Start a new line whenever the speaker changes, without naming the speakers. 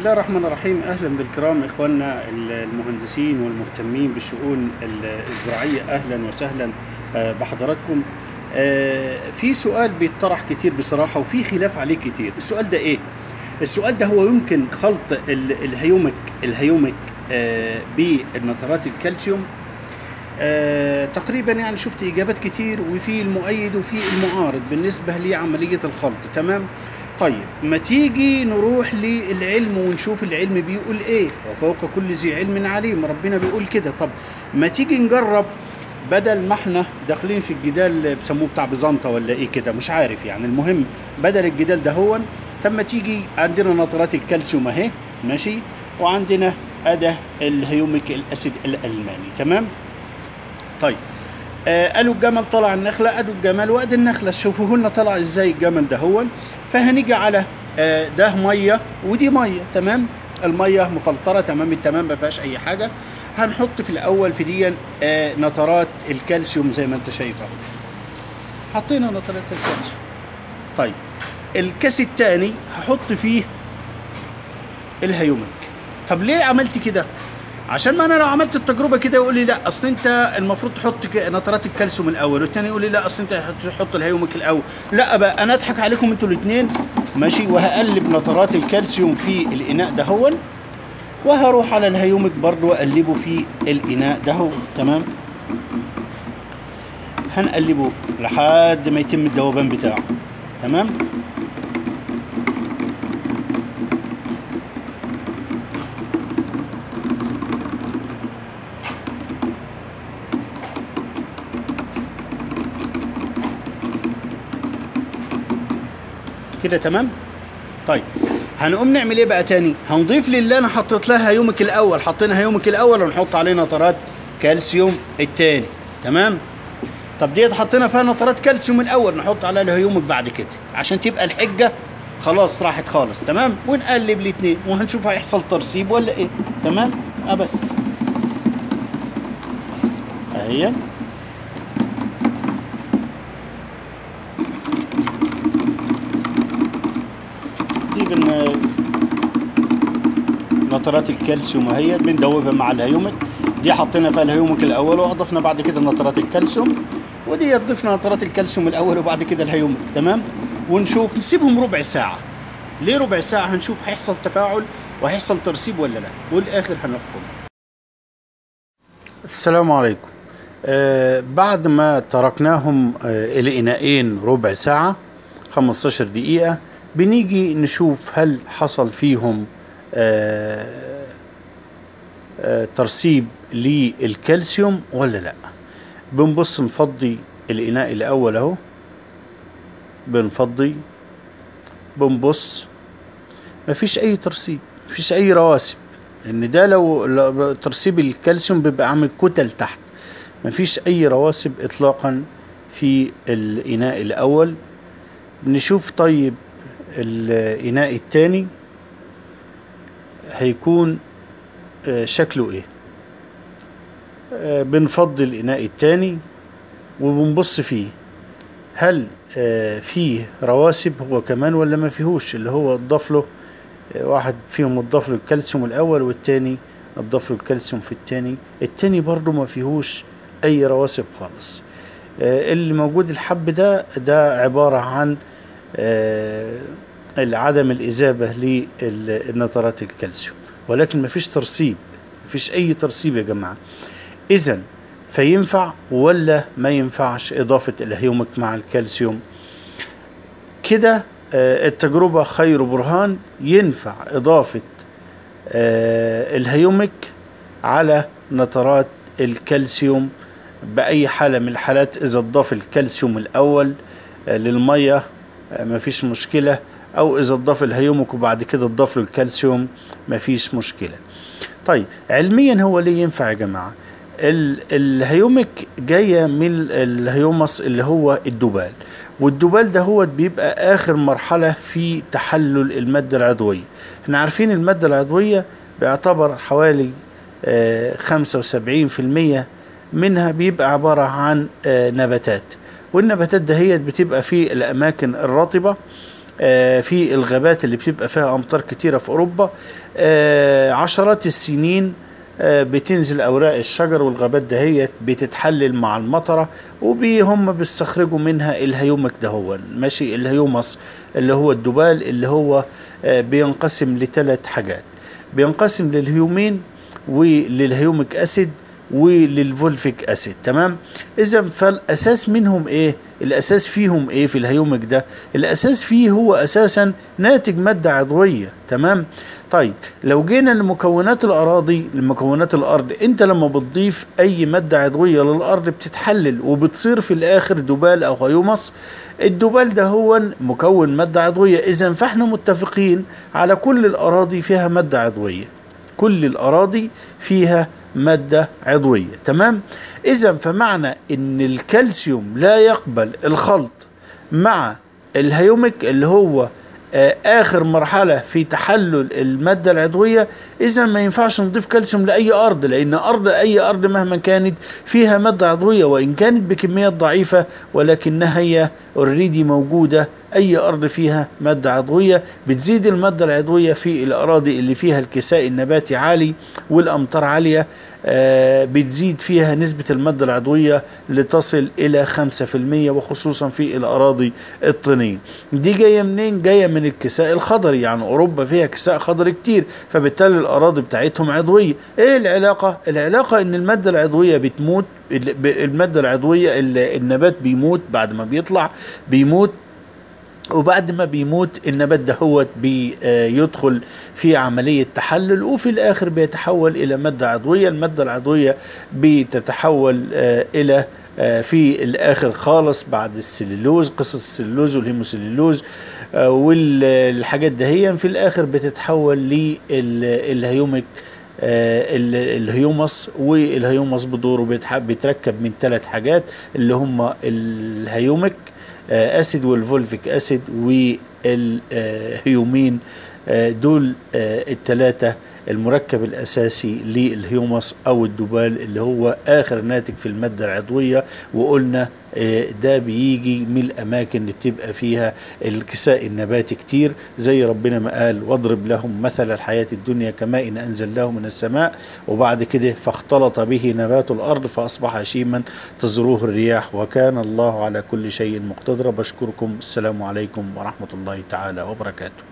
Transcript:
الله الرحمن الرحيم اهلا بالكرام اخواننا المهندسين والمهتمين بالشؤون الزراعيه اهلا وسهلا آه، بحضراتكم آه، في سؤال بيطرح كتير بصراحه وفي خلاف عليه كتير السؤال ده ايه السؤال ده هو يمكن خلط ال- الهيومك الهيومك آه، بالنترات الكالسيوم آه، تقريبا يعني شفت اجابات كتير وفي المؤيد وفي المعارض بالنسبه لعمليه الخلط تمام طيب ما تيجي نروح للعلم ونشوف العلم بيقول ايه وفوق كل ذي علم عليم ربنا بيقول كده طب ما تيجي نجرب بدل ما احنا داخلين في الجدال بيسموه بتاع بيزنطة ولا ايه كده مش عارف يعني المهم بدل الجدال ده هو طب ما تيجي عندنا نترات الكالسيوم اهي ماشي وعندنا اداه الهيوميك الاسيد الالماني تمام طيب آه قالوا الجمل طلع النخلة ادوا الجمل وادي النخلة شوفوا لنا طلع ازاي الجمل ده هو فهنيجي على آه ده مية ودي مية تمام المية مفلترة تمام التمام ما فيهاش اي حاجة هنحط في الاول في دي آه نترات الكالسيوم زي ما انت شايفه حطينا نترات الكالسيوم طيب الكاس الثاني هحط فيه الهيومك طب ليه عملت كده عشان ما انا لو عملت التجربه كده يقول لي لا اصل انت المفروض تحط ك- نترات الكالسيوم الاول والتاني يقول لي لا اصل انت هتحط- تحط الهيومك الاول لا بقى انا اضحك عليكم انتوا الاثنين ماشي وهقلب نترات الكالسيوم في الاناء ده هون وهروح على الهيومك برضو واقلبه في الاناء ده هو تمام هنقلبه لحد ما يتم الذوبان بتاعه تمام كده تمام طيب هنقوم نعمل ايه بقى تاني هنضيف للي انا حطيت لها هيومك الاول حطينا هيومك الاول ونحط عليه نترات كالسيوم التاني تمام طب ديت حطينا فيها نترات كالسيوم الاول نحط عليها الهيومك بعد كده عشان تبقى الحجه خلاص راحت خالص تمام ونقلب الاثنين وهنشوف هيحصل ترسيب ولا ايه تمام اه بس اهي دي بن نترات الكالسيوم اهي بندوبها مع الهيومك دي حطينا فيها الهيومك الاول واضفنا بعد كده نترات الكالسيوم ودي ضفنا نترات الكالسيوم الاول وبعد كده الهيومك تمام ونشوف نسيبهم ربع ساعه ليه ربع ساعه هنشوف هيحصل تفاعل وهيحصل ترسيب ولا لا والاخر هنحكم السلام عليكم آه بعد ما تركناهم آه الإناءين ربع ساعة 15 دقيقة بنيجي نشوف هل حصل فيهم آه آه ترسيب للكالسيوم ولا لا بنبص نفضي الإناء الأول أهو بنفضي بنبص مفيش أي ترسيب مفيش أي رواسب لأن ده لو لو ترسيب الكالسيوم بيبقى عامل كتل تحت مفيش أي رواسب إطلاقا في الإناء الأول نشوف طيب الإناء التاني هيكون آه، شكله إيه آه، بنفضي الإناء التاني وبنبص فيه هل آه، فيه رواسب هو كمان ولا ما فيهوش اللي هو اتضاف له آه، واحد فيهم اتضاف له الكالسيوم الاول والتاني اتضاف له الكالسيوم في التاني التاني برضو ما فيهوش اي رواسب خالص آه، اللي موجود الحب ده ده عبارة عن آه، عدم الإذابة للنترات الكالسيوم ولكن مفيش ترسيب مفيش أي ترسيب يا جماعة إذا فينفع ولا ما ينفعش إضافة الهيومك مع الكالسيوم كده آه، التجربة خير برهان ينفع إضافة آه، الهيومك على نترات الكالسيوم بأي حالة من الحالات إذا اضاف الكالسيوم الأول آه، للمية آه، مفيش مشكلة أو إذا اضاف الهيومك وبعد كده اضاف له الكالسيوم مفيش مشكلة طيب علميا هو ليه ينفع يا جماعة ال- الهيومك جاية من الهيومس اللي هو الدبال والدبال ده هو بيبقى آخر مرحلة في تحلل المادة العضوية احنا عارفين المادة العضوية بيعتبر حوالي خمسة وسبعين في المية منها بيبقى عبارة عن آه، نباتات والنباتات دهيت بتبقى في الأماكن الرطبة آه، في الغابات اللي بتبقى فيها امطار كتيره في اوروبا آه، عشرات السنين آه، بتنزل اوراق الشجر والغابات دهيت بتتحلل مع المطره وهم بيستخرجوا منها الهيومك دهون ماشي الهيومس اللي هو الدبال اللي هو آه، بينقسم لثلاث حاجات بينقسم للهيومين وللهيوميك اسيد وللفولفيك اسيد تمام اذا فالاساس منهم ايه الاساس فيهم ايه في الهيوميك ده الاساس فيه هو اساسا ناتج ماده عضويه تمام طيب لو جينا لمكونات الاراضي لمكونات الارض انت لما بتضيف اي ماده عضويه للارض بتتحلل وبتصير في الاخر دبال او هيومس الدبال ده هو مكون ماده عضويه اذا فاحنا متفقين على كل الاراضي فيها ماده عضويه كل الاراضي فيها ماده عضويه تمام اذا فمعنى ان الكالسيوم لا يقبل الخلط مع الهيوميك اللي هو آه، اخر مرحله في تحلل الماده العضويه اذا ما ينفعش نضيف كالسيوم لاي ارض لان ارض اي ارض مهما كانت فيها ماده عضويه وان كانت بكميات ضعيفه ولكنها هي اوريدي موجوده اي ارض فيها ماده عضويه بتزيد الماده العضويه في الاراضي اللي فيها الكساء النباتي عالي والامطار عاليه آه، بتزيد فيها نسبة المادة العضوية لتصل إلى 5% وخصوصا في الأراضي الطينية دي جاية منين؟ جاية من الكساء الخضري يعني أوروبا فيها كساء خضري كتير فبالتالي الأراضي بتاعتهم عضوية إيه العلاقة؟ العلاقة إن المادة العضوية بتموت المادة العضوية النبات بيموت بعد ما بيطلع بيموت وبعد ما بيموت النبات ده هو بيدخل في عملية تحلل وفي الآخر بيتحول إلى مادة عضوية المادة العضوية بتتحول آه، إلى آه، في الآخر خالص بعد السليلوز قصة السليلوز والهيموسليلوز آه، والحاجات دهيا في الآخر بتتحول للهيوميك الهيومس والهيومس بدوره بيتركب من ثلاث حاجات اللي هم الهيوميك اسيد والفولفيك اسيد والهيومين دول الثلاثه المركب الاساسي للهيومس او الدبال اللي هو اخر ناتج في الماده العضويه وقلنا ده بيجي من الاماكن اللي بتبقى فيها الكساء النباتي كتير زي ربنا ما قال واضرب لهم مثل الحياه الدنيا كماء انزلناه من السماء وبعد كده فاختلط به نبات الارض فاصبح هشيما تزروه الرياح وكان الله على كل شيء مقتدر بشكركم السلام عليكم ورحمه الله تعالى وبركاته